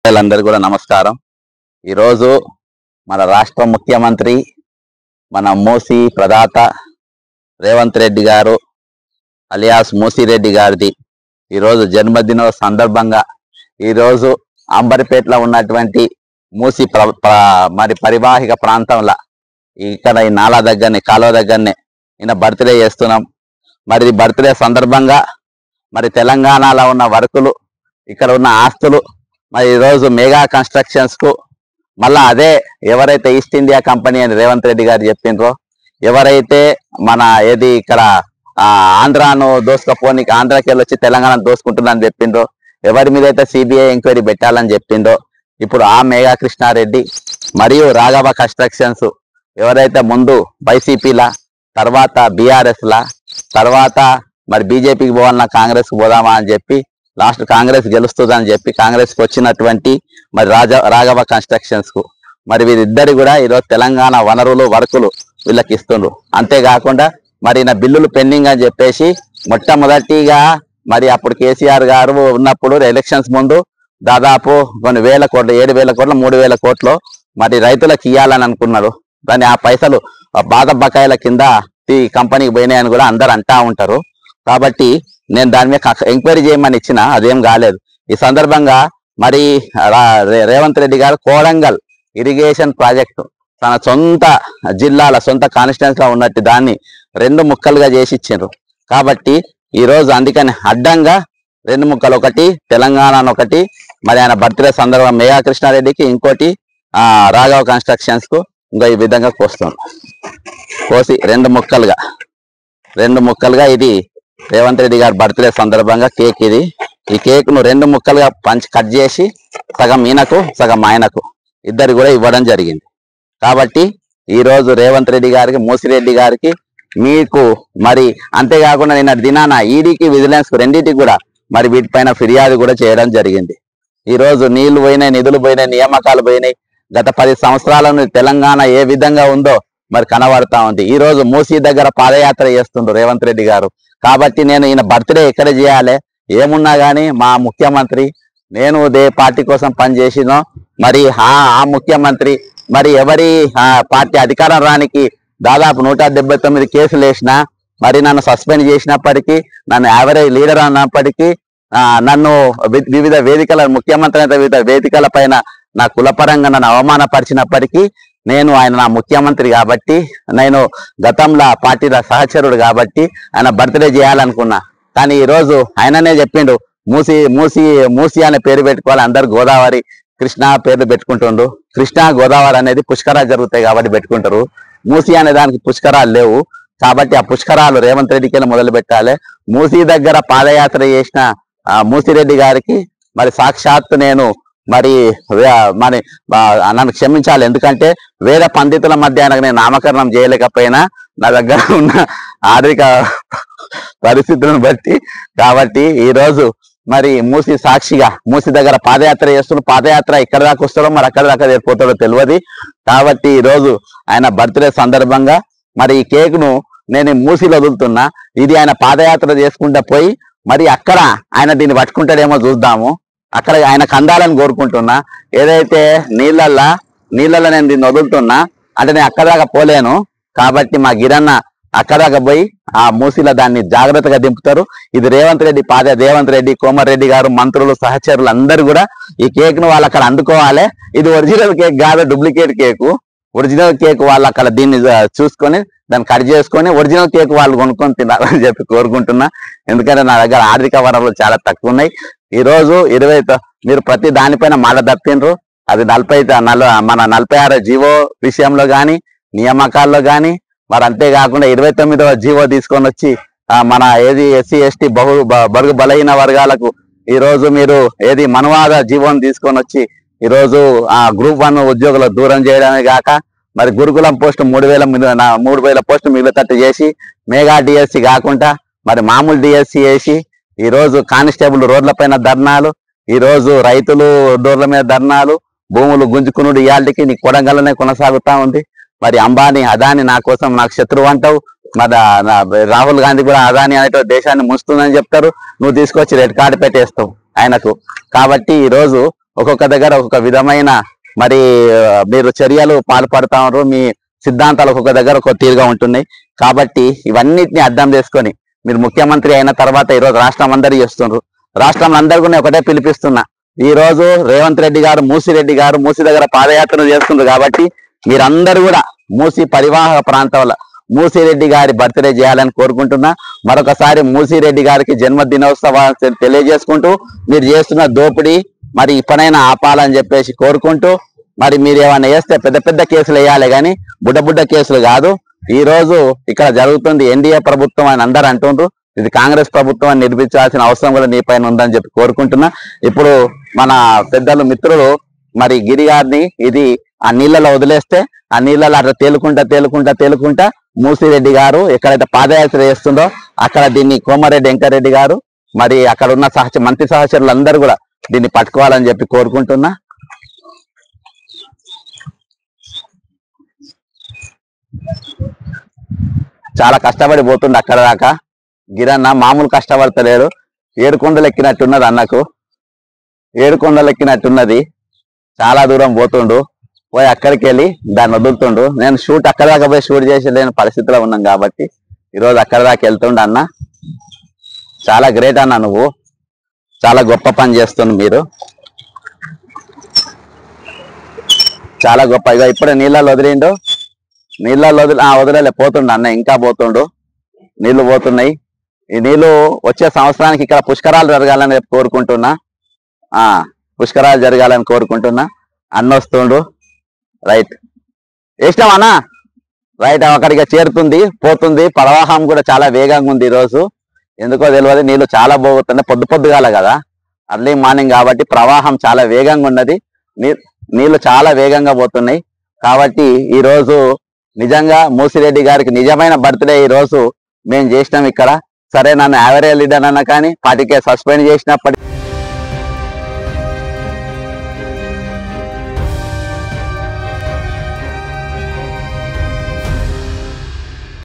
ప్రజలందరూ కూడా నమస్కారం ఈరోజు మన రాష్ట్ర ముఖ్యమంత్రి మన మూసి ప్రదాత రేవంత్ రెడ్డి గారు అలియాస్ మూసిరెడ్డి గారిది ఈరోజు జన్మదిన సందర్భంగా ఈరోజు అంబరిపేటలో ఉన్నటువంటి మూసి ప్ర ప్ర- మరి పరివాహిక ప్రాంతంలో ఇక్కడ ఈ నాలా దగ్గరనే కాలువ దగ్గరనే ఈయన బర్త్డే చేస్తున్నాం మరి ఈ బర్త్డే సందర్భంగా మరి తెలంగాణలో ఉన్న వర్కులు ఇక్కడ ఉన్న ఆస్తులు మరి ఈరోజు మెగా కన్స్ట్రక్షన్స్ కు మళ్ళా అదే ఎవరైతే ఈస్ట్ ఇండియా కంపెనీ అని రేవంత్ రెడ్డి గారు చెప్పిండ్రో ఎవరైతే మన ఏది ఇక్కడ ఆ, ఆంధ్రాను దోసుకపోనికి ఆంధ్రాకి వెళ్ళి వచ్చి తెలంగాణ దోసుకుంటుందని చెప్పిండ్రో ఎవరి మీద అయితే సిబిఐ ఎంక్వైరీ పెట్టాలని చెప్పిండ్రో ఇప్పుడు ఆ మేఘా కృష్ణారెడ్డి మరియు రాఘవ కన్స్ట్రక్షన్స్ ఎవరైతే ముందు వైసీపీలా తర్వాత బీఆర్ఎస్ లా తర్వాత మరి బీజేపీకి పోవాలన్నా కాంగ్రెస్ కి పోదామా అని చెప్పి లాస్ట్ కాంగ్రెస్ గెలుస్తుందని చెప్పి కాంగ్రెస్ కి వచ్చినటువంటి మరి రాజ రాఘవ కన్స్ట్రక్షన్స్ కు మరి వీరిద్దరు కూడా ఈరోజు తెలంగాణ వనరులు వర్కులు వీళ్ళకి ఇస్తుండ్రు అంతేకాకుండా మరి నా బిల్లులు పెండింగ్ అని చెప్పేసి మొట్టమొదటిగా మరి అప్పుడు కేసీఆర్ గారు ఉన్నప్పుడు ఎలక్షన్స్ ముందు దాదాపు కొన్ని వేల కోట్లు ఏడు వేల కోట్లు మూడు వేల కోట్లు మరి రైతులకు ఇవ్వాలని అనుకున్నారు దాన్ని ఆ పైసలు ఆ బాధ బకాయిల కింద ఈ కంపెనీకి పోయినాయని కూడా అందరు అంటా ఉంటారు కాబట్టి నేను దాని మీద ఎంక్వైరీ చేయమని ఇచ్చిన అదేం కాలేదు ఈ సందర్భంగా మరి రా- రే- రేవంత్ రెడ్డి గారు కోడంగల్ ఇరిగేషన్ ప్రాజెక్టు తన సొంత జిల్లాల సొంత కాన్స్టిట్యూన్స్ లో ఉన్నట్టు దాన్ని రెండు ముక్కలుగా చేసి ఇచ్చిండ్రు కాబట్టి ఈ రోజు అందుకని అడ్డంగా రెండు ముక్కలు ఒకటి తెలంగాణ ఒకటి మరి ఆయన బర్త్డే సందర్భంగా మేఘా కృష్ణారెడ్డికి ఇంకోటి ఆ రాఘవ కన్స్ట్రక్షన్స్ కు ఇంకా ఈ విధంగా కోస్తాం కోసి రెండు ముక్కలుగా రెండు ముక్కలుగా ఇది రేవంత్ రెడ్డి గారి బర్త్డే సందర్భంగా కేక్ ఇది ఈ కేక్ ను రెండు ముక్కలుగా పంచి కట్ చేసి సగం ఈయనకు సగం ఆయనకు ఇద్దరు కూడా ఇవ్వడం జరిగింది కాబట్టి ఈ రోజు రేవంత్ రెడ్డి గారికి మూసిరెడ్డి గారికి మీకు మరి అంతేకాకుండా నిన్న దినాన ఈడీకి విజిలెన్స్ కు రెండింటికి కూడా మరి వీటిపైన ఫిర్యాదు కూడా చేయడం జరిగింది ఈ రోజు నీళ్లు పోయినాయి నిధులు పోయినాయి నియామకాలు పోయినాయి గత పది సంవత్సరాల నుండి తెలంగాణ ఏ విధంగా ఉందో మరి కనబడతా ఉంది ఈ రోజు మూసీ దగ్గర పాదయాత్ర చేస్తుండ్రు రేవంత్ రెడ్డి గారు కాబట్టి నేను ఈయన బర్త్డే ఎక్కడ చేయాలి ఏమున్నా గానీ మా ముఖ్యమంత్రి నేను దే పార్టీ కోసం పనిచేసిన మరి ఆ ఆ ముఖ్యమంత్రి మరి ఎవరి ఆ, పార్టీ అధికారం రానికి దాదాపు నూట డెబ్బై తొమ్మిది కేసులు వేసిన మరి నన్ను సస్పెండ్ చేసినప్పటికీ నన్ను యావరేజ్ లీడర్ అన్నప్పటికీ ఆ, నన్ను వి- వివిధ వేదికల ముఖ్యమంత్రి అయిన వివిధ వేదికల పైన నా కులపరంగా నన్ను అవమానపరిచినప్పటికీ నేను ఆయన నా ముఖ్యమంత్రి కాబట్టి నేను గతంలో ఆ పార్టీల సహచరుడు కాబట్టి ఆయన బర్త్డే చేయాలనుకున్నా కానీ ఈ రోజు ఆయననే చెప్పిండు మూసి మూసి మూసి అనే పేరు పెట్టుకోవాలి అందరు గోదావరి కృష్ణ పేర్లు పెట్టుకుంటుండ్రు కృష్ణ గోదావరి అనేది పుష్కరాలు జరుగుతాయి కాబట్టి పెట్టుకుంటారు మూసి అనే దానికి పుష్కరాలు లేవు కాబట్టి ఆ పుష్కరాలు రేవంత్ రెడ్డికి మొదలు పెట్టాలి మూసీ దగ్గర పాదయాత్ర చేసిన ఆ మూసిరెడ్డి గారికి మరి సాక్షాత్తు నేను మరి వే- మరి ఆ, నన్ను క్షమించాలి ఎందుకంటే వేరే పండితుల మధ్య ఆయనకు నేను నామకరణం చేయలేకపోయినా నా దగ్గర ఉన్న ఆర్థిక పరిస్థితులను బట్టి కాబట్టి ఈ రోజు మరి మూసి సాక్షిగా మూసి దగ్గర పాదయాత్ర చేస్తున్న పాదయాత్ర ఎక్కడ దాకా వస్తాడో మరి అక్కడ దాకా పోతాడో తెలియదు కాబట్టి ఈ రోజు ఆయన బర్త్డే సందర్భంగా మరి ఈ కేక్ ను నేను ఈ మూసిలో వదులుతున్నా ఇది ఆయన పాదయాత్ర చేసుకుంటా పోయి మరి అక్కడ ఆయన దీన్ని పట్టుకుంటాడేమో చూద్దాము అక్కడ ఆయన కందాలని కోరుకుంటున్నా ఏదైతే నీళ్ళల్లా నీళ్ళల్లో నేను దీన్ని వదులుతున్నా అంటే నేను అక్కడ దాకా పోలేను కాబట్టి మా గిరన్న అక్కడ దాకా పోయి ఆ మూసిలో దాన్ని జాగ్రత్తగా దింపుతారు ఇది రేవంత్ రెడ్డి పాద రేవంత్ రెడ్డి కోమరెడ్డి గారు మంత్రులు సహచరులు అందరూ కూడా ఈ కేక్ ను వాళ్ళు అక్కడ అందుకోవాలి ఇది ఒరిజినల్ కేక్ కాదు డూప్లికేట్ కేకు ఒరిజినల్ కేక్ వాళ్ళు అక్కడ దీన్ని ఆ, చూసుకొని దాన్ని కట్ చేసుకొని ఒరిజినల్ కేక్ వాళ్ళు కొనుక్కొని తినాలని చెప్పి కోరుకుంటున్నా ఎందుకంటే నా దగ్గర ఆర్థిక వనరులు చాలా తక్కువ ఉన్నాయి ఈ రోజు ఇరవై త- మీరు ప్రతి దానిపైన మాట తప్పిండ్రు అది నలభై త- నల మన నలభై ఆరు జీవో విషయంలో గాని నియామకాల్లో గాని మరి అంతేకాకుండా ఇరవై తొమ్మిదవ జీవో తీసుకొని వచ్చి ఆ, మన ఏది ఎస్సీ ఎస్టీ బహు బ- బడుగు బలహీన వర్గాలకు ఈ రోజు మీరు ఏది మనువాద జీవోని తీసుకొని వచ్చి ఈ రోజు ఆ గ్రూప్ వన్ ఉద్యోగులు దూరం చేయడమే కాక మరి గురుకులం పోస్ట్ మూడు వేల మిగిలి- నా- మూడు వేల పోస్టు మిగిలితట్టు చేసి మెగా డిఎస్సి కాకుండా మరి మామూలు డిఎస్సి వేసి ఈ రోజు కానిస్టేబుల్ రోడ్లపైన ధర్నాలు ఈ రోజు రైతులు డోర్ల మీద ధర్నాలు భూములు గుంజుకునుడు ఇయాల్టికి నీ కొడంగల్లోనే కొనసాగుతా ఉంది మరి అంబానీ అదాని నా కోసం నాకు శత్రువు అంటావు మరి ఆ- నా- రాహుల్ గాంధీ కూడా అదాని అనేటో దేశాన్ని ముంచుతుందని చెప్తారు నువ్వు తీసుకొచ్చి రెడ్ కార్డు పెట్టేస్తావు ఆయనకు కాబట్టి ఈ రోజు ఒక్కొక్క దగ్గర ఒక్కొక్క విధమైన మరి ఆ, మీరు చర్యలు పాల్పడతారు మీ సిద్ధాంతాలు ఒక్కొక్క దగ్గర ఒక్కొక్క తీరుగా ఉంటున్నాయి కాబట్టి ఇవన్నిటిని అర్థం చేసుకొని మీరు ముఖ్యమంత్రి అయిన తర్వాత ఈరోజు రాష్ట్రం అందరూ చేస్తున్నారు రాష్ట్రం అందరికీ నేను ఒకటే పిలిపిస్తున్నా ఈ రోజు రేవంత్ రెడ్డి గారు మూసిరెడ్డి గారు మూసి దగ్గర పాదయాత్ర చేస్తున్నారు కాబట్టి మీరందరూ కూడా మూసి పరివాహక ప్రాంతంలో మూసిరెడ్డి గారి బర్త్డే చేయాలని కోరుకుంటున్నా మరొకసారి మూసిరెడ్డి గారికి జన్మదినోత్సవాలు తెలియజేసుకుంటూ మీరు చేస్తున్న దోపిడీ మరి ఇప్పుడైనా ఆపాలని చెప్పేసి కోరుకుంటూ మరి మీరు ఏమైనా వేస్తే పెద్ద పెద్ద కేసులు వేయాలి కానీ బుడ్డ బుడ్డ కేసులు కాదు ఈ రోజు ఇక్కడ జరుగుతుంది ఎన్డీఏ ప్రభుత్వం అని అందరు అంటుండ్రు ఇది కాంగ్రెస్ ప్రభుత్వం అని నిర్మించాల్సిన అవసరం కూడా నీ పైన ఉందని చెప్పి కోరుకుంటున్నా ఇప్పుడు మన పెద్దలు మిత్రులు మరి గిరి గారిని ఇది ఆ నీళ్ళలో వదిలేస్తే ఆ నీళ్ళలో అట్లా తేలుకుంటా తేలుకుంటా తేలుకుంటా మూసిరెడ్డి గారు ఎక్కడైతే పాదయాత్ర చేస్తుందో అక్కడ దీన్ని కోమారెడ్డి వెంకరెడ్డి గారు మరి అక్కడ ఉన్న సహచ మంత్రి సహచరులు అందరూ కూడా దీన్ని పట్టుకోవాలని చెప్పి కోరుకుంటున్నా చాలా కష్టపడి పోతుంది అక్కడ దాకా గిరన్న మామూలు కష్టపడతలేడు ఏడు కొండలు ఎక్కినట్టున్నది అన్నకు ఏడు కొండలు ఎక్కినట్టున్నది చాలా దూరం పోతుండు పోయి అక్కడికి వెళ్ళి దాన్ని వదులుతుండు నేను షూట్ అక్కడ దాకా పోయి షూట్ చేసి లేని పరిస్థితిలో ఉన్నాం కాబట్టి ఈరోజు అక్కడ దాకా వెళ్తుండు అన్న చాలా గ్రేట్ అన్న నువ్వు చాలా గొప్ప పని చేస్తుంది మీరు చాలా గొప్ప ఇక ఇప్పుడే నీళ్ళలో వదిలిండు నీళ్ళలో వదిలి ఆ వదిలే పోతుండు అన్న ఇంకా పోతుండు నీళ్లు పోతున్నాయి ఈ నీళ్లు వచ్చే సంవత్సరానికి ఇక్కడ పుష్కరాలు జరగాలని రేపు కోరుకుంటున్నా ఆ పుష్కరాలు జరగాలని కోరుకుంటున్నా అన్న వస్తుండు రైట్ ఇష్టం అన్న రైట్ అక్కడికి చేరుతుంది పోతుంది ప్రవాహం కూడా చాలా వేగంగా ఉంది ఈ రోజు ఎందుకో తెలియదు నీళ్లు చాలా పోతున్నాయి పొద్దు పొద్దుగాల కదా అర్లీ మార్నింగ్ కాబట్టి ప్రవాహం చాలా వేగంగా ఉన్నది నీ- నీళ్లు చాలా వేగంగా పోతున్నాయి కాబట్టి ఈ రోజు నిజంగా మూసిరెడ్డి గారికి నిజమైన బర్త్డే ఈ రోజు మేము చేసినాం ఇక్కడ సరే నన్ను యావరేజ్ లీడర్ అన్న కానీ పార్టీకే సస్పెండ్ చేసినప్పటికీ